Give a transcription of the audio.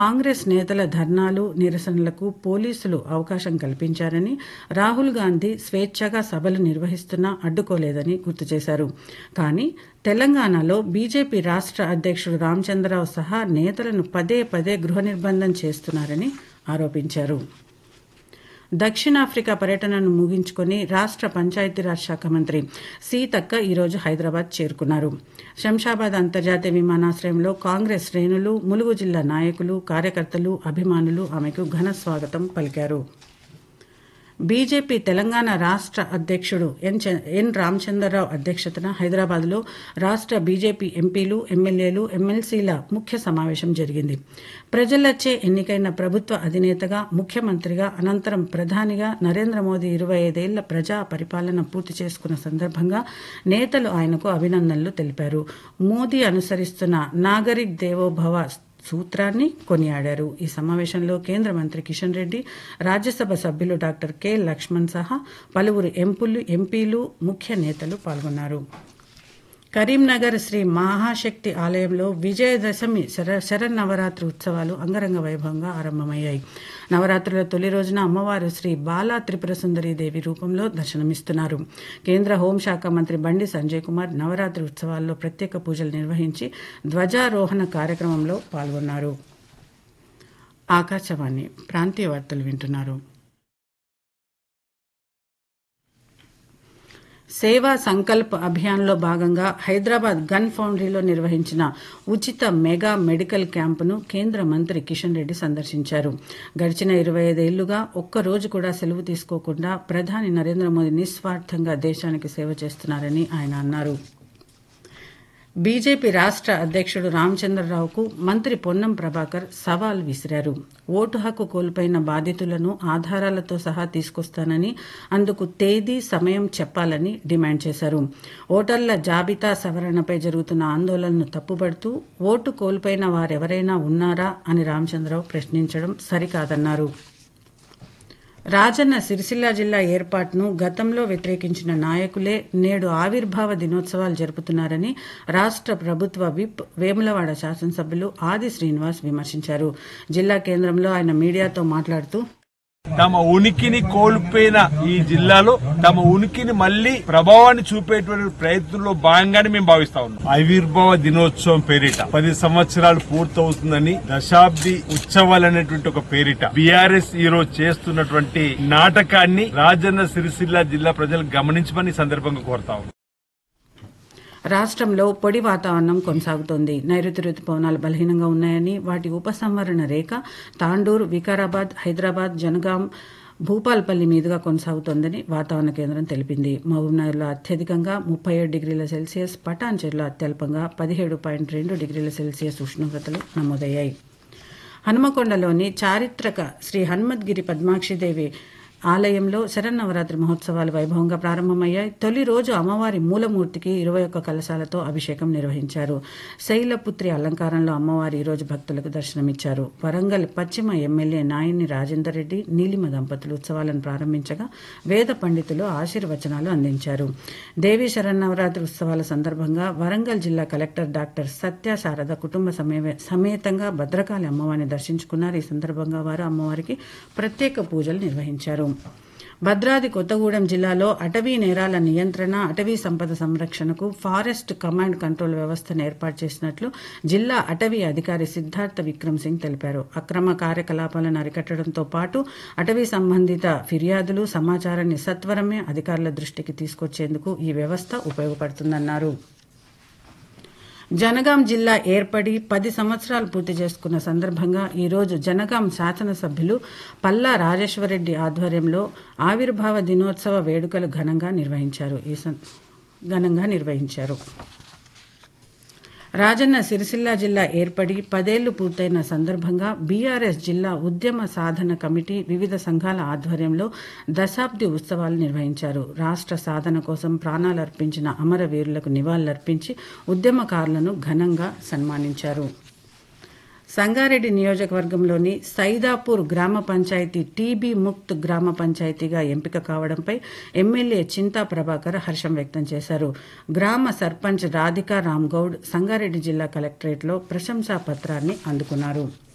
కాంగ్రెస్ నేతల ధర్నాలు నిరసనలకు పోలీసులు అవకాశం కల్పించారని రాహుల్ గాంధీ స్వేచ్ఛగా సభలు నిర్వహిస్తున్నా అడ్డుకోలేదని గుర్తు చేశారు కానీ తెలంగాణలో బీజేపీ రాష్ట్ర అధ్యక్షుడు రామచంద్రరావు సహా నేతలను పదే పదే గృహ నిర్బంధం చేస్తున్నారని ఆరోపించారు దక్షిణాఫ్రికా పర్యటనను ముగించుకొని రాష్ట్ర పంచాయతీరాజ్ శాఖ మంత్రి సీతక్క ఈరోజు హైదరాబాద్ చేరుకున్నారు శంషాబాద్ అంతర్జాతీయ విమానాశ్రయంలో కాంగ్రెస్ శ్రేణులు ములుగు జిల్లా నాయకులు కార్యకర్తలు అభిమానులు ఆమెకు ఘన స్వాగతం పలికారు బీజేపీ తెలంగాణ రాష్ట్ర అధ్యక్షుడు ఎన్ చ- ఎన్ రామచంద్రరావు అధ్యక్షతన హైదరాబాద్లో రాష్ట్ర బీజేపీ ఎంపీలు ఎమ్మెల్యేలు ఎమ్మెల్సీల ముఖ్య సమావేశం జరిగింది ప్రజలచే ఎన్నికైన ప్రభుత్వ అధినేతగా ముఖ్యమంత్రిగా అనంతరం ప్రధానిగా నరేంద్ర మోదీ ఇరవై ఐదేళ్ల ప్రజా పరిపాలన పూర్తి చేసుకున్న సందర్భంగా నేతలు ఆయనకు అభినందనలు తెలిపారు మోదీ అనుసరిస్తున్న నాగరిక్ దేవోభవ సూత్రాన్ని కొనియాడారు ఈ సమావేశంలో కేంద్ర మంత్రి కిషన్ రెడ్డి రాజ్యసభ సభ్యులు డాక్టర్ కె లక్ష్మణ్ సహా పలువురు ఎంపులు ఎంపీలు ముఖ్య నేతలు పాల్గొన్నారు కరీంనగర్ శ్రీ మహాశక్తి ఆలయంలో విజయదశమి శర శరన్నవరాత్రి ఉత్సవాలు అంగరంగ వైభవంగా ఆరంభమయ్యాయి నవరాత్రుల తొలి రోజున అమ్మవారు శ్రీ బాలా త్రిపుర సుందరి దేవి రూపంలో దర్శనమిస్తున్నారు కేంద్ర హోంశాఖ మంత్రి బండి సంజయ్ కుమార్ నవరాత్రి ఉత్సవాల్లో ప్రత్యేక పూజలు నిర్వహించి ధ్వజారోహణ కార్యక్రమంలో పాల్గొన్నారు ఆకాశవాణి ప్రాంతీయ వార్తలు వింటున్నారు సేవా సంకల్ప్ అభియాన్లో భాగంగా హైదరాబాద్ గన్ ఫౌండరీలో నిర్వహించిన ఉచిత మెగా మెడికల్ క్యాంపును కేంద్ర మంత్రి కిషన్ రెడ్డి సందర్శించారు గడిచిన ఇరవై ఐదేళ్లుగా ఒక్క రోజు కూడా సెలవు తీసుకోకుండా ప్రధాని నరేంద్ర మోదీ నిస్వార్థంగా దేశానికి సేవ చేస్తున్నారని ఆయన అన్నారు బీజేపీ రాష్ట్ర అధ్యక్షుడు రామచంద్రరావుకు మంత్రి పొన్నం ప్రభాకర్ సవాల్ విసిరారు ఓటు హక్కు కోల్పోయిన బాధితులను ఆధారాలతో సహా తీసుకొస్తానని అందుకు తేదీ సమయం చెప్పాలని డిమాండ్ చేశారు ఓటర్ల జాబితా సవరణపై జరుగుతున్న ఆందోళనను తప్పుపడుతూ ఓటు కోల్పోయిన వారెవరైనా ఉన్నారా అని రామచంద్రరావు ప్రశ్నించడం సరికాదన్నారు రాజన్న సిరిసిల్ల జిల్లా ఏర్పాటును గతంలో వ్యతిరేకించిన నాయకులే నేడు ఆవిర్భావ దినోత్సవాలు జరుపుతున్నారని రాష్ట్ర ప్రభుత్వ విప్ వేములవాడ శాసనసభ్యులు ఆది శ్రీనివాస్ విమర్శించారు జిల్లా కేంద్రంలో ఆయన మీడియాతో మాట్లాడుతూ తమ ఉనికిని కోల్పోయిన ఈ జిల్లాలో తమ ఉనికిని మళ్లీ ప్రభావాన్ని చూపేటువంటి ప్రయత్నంలో భాగంగానే మేము భావిస్తా ఉన్నాం ఆవిర్భావ దినోత్సవం పేరిట పది సంవత్సరాలు పూర్తవుతుందని దశాబ్ది ఉత్సవాలు అనేటువంటి ఒక పేరిట బీఆర్ఎస్ ఈ రోజు చేస్తున్నటువంటి నాటకాన్ని రాజన్న సిరిసిల్ల జిల్లా ప్రజలు గమనించమని ఈ సందర్భంగా కోరుతా ఉన్నాం రాష్ట్రంలో పొడి వాతావరణం కొనసాగుతోంది నైరుతి రుతుపవనాలు బలహీనంగా ఉన్నాయని వాటి ఉపసంహరణ రేఖ తాండూరు వికారాబాద్ హైదరాబాద్ జనగాం భూపాల్పల్లి మీదుగా కొనసాగుతోందని వాతావరణ కేంద్రం తెలిపింది మహబూబ్నగర్లో అత్యధికంగా ముప్పై ఏడు డిగ్రీల సెల్సియస్ పటాన్చెరులో అత్యల్పంగా పదిహేడు పాయింట్ రెండు డిగ్రీల సెల్సియస్ ఉష్ణోగ్రతలు నమోదయ్యాయి హనుమకొండలోని చారిత్రక శ్రీ హనుమద్గిరి పద్మాక్షిదేవి ఆలయంలో శరన్నవరాత్రి మహోత్సవాలు వైభవంగా ప్రారంభమయ్యాయి తొలి రోజు అమ్మవారి మూలమూర్తికి ఇరవై ఒక్క కలశాలతో అభిషేకం నిర్వహించారు శైలపుత్రి అలంకారంలో అమ్మవారి ఈ రోజు భక్తులకు దర్శనమిచ్చారు వరంగల్ పశ్చిమ ఎమ్మెల్యే నాయని రాజేందర్ రెడ్డి నీలిమ దంపతులు ఉత్సవాలను ప్రారంభించగా వేద పండితులు ఆశీర్వచనాలు అందించారు దేవీ శరన్నవరాత్రి ఉత్సవాల సందర్భంగా వరంగల్ జిల్లా కలెక్టర్ డాక్టర్ సత్య శారద కుటుంబ సమేవ- సమేతంగా భద్రకాళి అమ్మవారిని దర్శించుకున్నారు ఈ సందర్భంగా వారు అమ్మవారికి ప్రత్యేక పూజలు నిర్వహించారు భద్రాద్రి కొత్తగూడెం జిల్లాలో అటవీ నేరాల నియంత్రణ అటవీ సంపద సంరక్షణకు ఫారెస్ట్ కమాండ్ కంట్రోల్ వ్యవస్థను ఏర్పాటు చేసినట్లు జిల్లా అటవీ అధికారి సిద్ధార్థ విక్రమ్ సింగ్ తెలిపారు అక్రమ కార్యకలాపాలను అరికట్టడంతో పాటు అటవీ సంబంధిత ఫిర్యాదులు సమాచారాన్ని సత్వరమే అధికారుల దృష్టికి తీసుకొచ్చేందుకు ఈ వ్యవస్థ ఉపయోగపడుతుందన్నారు జనగాం జిల్లా ఏర్పడి పది సంవత్సరాలు పూర్తి చేసుకున్న సందర్భంగా ఈరోజు జనగాం శాసనసభ్యులు పల్లా రాజేశ్వరరెడ్డి ఆధ్వర్యంలో ఆవిర్భావ దినోత్సవ వేడుకలు ఘనంగా నిర్వహించారు ఈ సం- ఘనంగా నిర్వహించారు రాజన్న సిరిసిల్ల జిల్లా ఏర్పడి పదేళ్లు పూర్తయిన సందర్భంగా బీఆర్ఎస్ జిల్లా ఉద్యమ సాధన కమిటీ వివిధ సంఘాల ఆధ్వర్యంలో దశాబ్ది ఉత్సవాలు నిర్వహించారు రాష్ట్ర సాధన కోసం ప్రాణాలు అర్పించిన అమరవీరులకు నివాళులర్పించి ఉద్యమకారులను ఘనంగా సన్మానించారు సంగారెడ్డి నియోజకవర్గంలోని సైదాపూర్ గ్రామ పంచాయతీ టీబీ ముక్త్ గ్రామ పంచాయతీగా ఎంపిక కావడంపై ఎమ్మెల్యే చింతా ప్రభాకర్ హర్షం వ్యక్తం చేశారు గ్రామ సర్పంచ్ రాధికా రామ్గౌడ్ సంగారెడ్డి జిల్లా కలెక్టరేట్లో ప్రశంసా పత్రాన్ని అందుకున్నారు